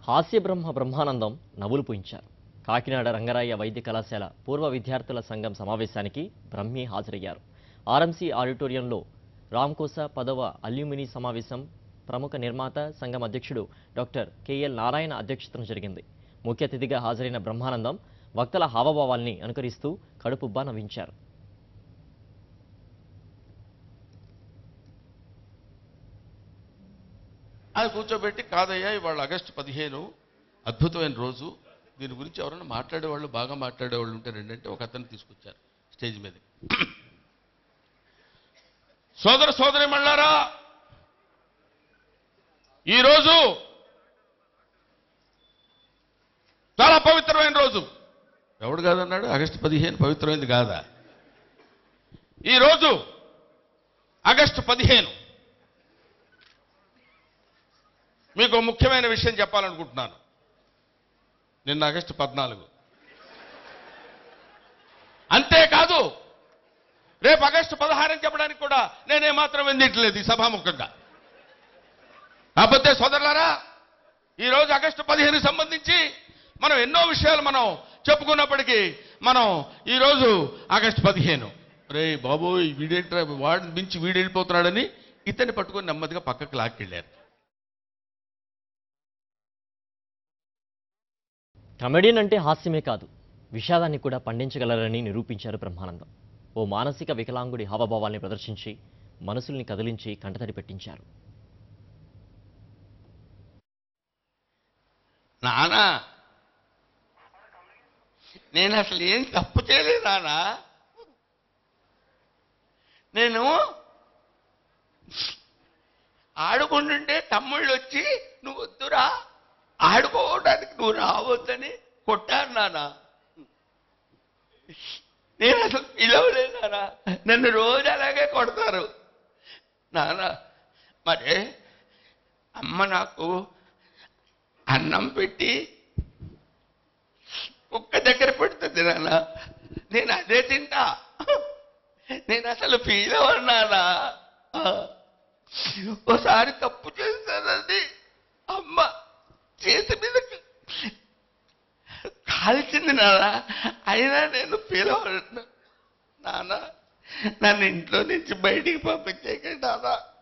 హాస్య బ్రహ్మ బ్రహ్మానందం నవ్వులు పూయించారు కాకినాడ రంగరాయ వైద్య కళాశాల పూర్వ విద్యార్థుల సంఘం సమావేశానికి బ్రహ్మి హాజరయ్యారు ఆర్ఎంసీ ఆడిటోరియంలో రామ్కోస పదవ అల్యూమిని సమావేశం ప్రముఖ నిర్మాత సంఘం అధ్యక్షుడు డాక్టర్ కెఎల్ నారాయణ అధ్యక్షతన జరిగింది ముఖ్య అతిథిగా హాజరైన బ్రహ్మానందం వక్తల హావభావాల్ని అనుకరిస్తూ కడుపుబ్బా నవ్వించారు అది కూర్చోబెట్టి కాదయ్యా ఇవాళ ఆగస్టు పదిహేను అద్భుతమైన రోజు దీని గురించి ఎవరైనా మాట్లాడేవాళ్ళు బాగా మాట్లాడేవాళ్ళు ఉంటే రెండంటే ఒక అతను తీసుకొచ్చారు స్టేజ్ మీద సోదర సోదరి మళ్ళారా ఈరోజు చాలా పవిత్రమైన రోజు ఎవడు కాదన్నాడు ఆగస్టు పదిహేను పవిత్రమైనది కాదా ఈరోజు ఆగస్టు పదిహేను మీకు ఒక ముఖ్యమైన విషయం చెప్పాలనుకుంటున్నాను నిన్న ఆగస్టు పద్నాలుగు అంతేకాదు రేపు ఆగస్టు పదహారని చెప్పడానికి కూడా నేనేమాత్రం వెందిట్లేదు ఈ సభాముఖంగా కాకపోతే సోదరులారా ఈరోజు ఆగస్టు పదిహేను సంబంధించి మనం ఎన్నో విషయాలు మనం చెప్పుకున్నప్పటికీ మనం ఈరోజు ఆగస్టు పదిహేను రే బాబోయ్ వీడేంట్రా వాడిని మించి వీడు వెళ్ళిపోతున్నాడని ఇతన్ని పట్టుకొని నెమ్మదిగా పక్కకు లాక్కెళ్ళారు కమెడియన్ అంటే హాస్యమే కాదు విషాదాన్ని కూడా పండించగలరని నిరూపించారు బ్రహ్మానందం ఓ మానసిక వికలాంగుడి హావభావాల్ని ప్రదర్శించి మనసుల్ని కదిలించి కంటతడి పెట్టించారు నానా నేను అసలు ఏం తప్పు చేయలేదు నానా నేను ఆడుకుంటుంటే తమ్ముళ్ళు వచ్చి నువ్వు వద్దురా ఆడుకోవడానికి నువ్వు రావద్దని కొట్టారు నానా నేను అసలు పిలవలేదు నానా నన్ను రోజు అలాగే కొడతారు నానా మరి అమ్మ నాకు అన్నం పెట్టి కుక్క దగ్గర పెడుతుంది నాన్న నేను అదే తింటా నేను అసలు ఫీల్ అవ్వన్నానా ఓసారి తప్పు చేశానని అమ్మ చేతి మీద కాల్చింది నాన్న అయినా నేను ఫీల్ అవ్వను నాన్న నన్ను ఇంట్లో నుంచి బయటికి పంపించేయకండి నాన్న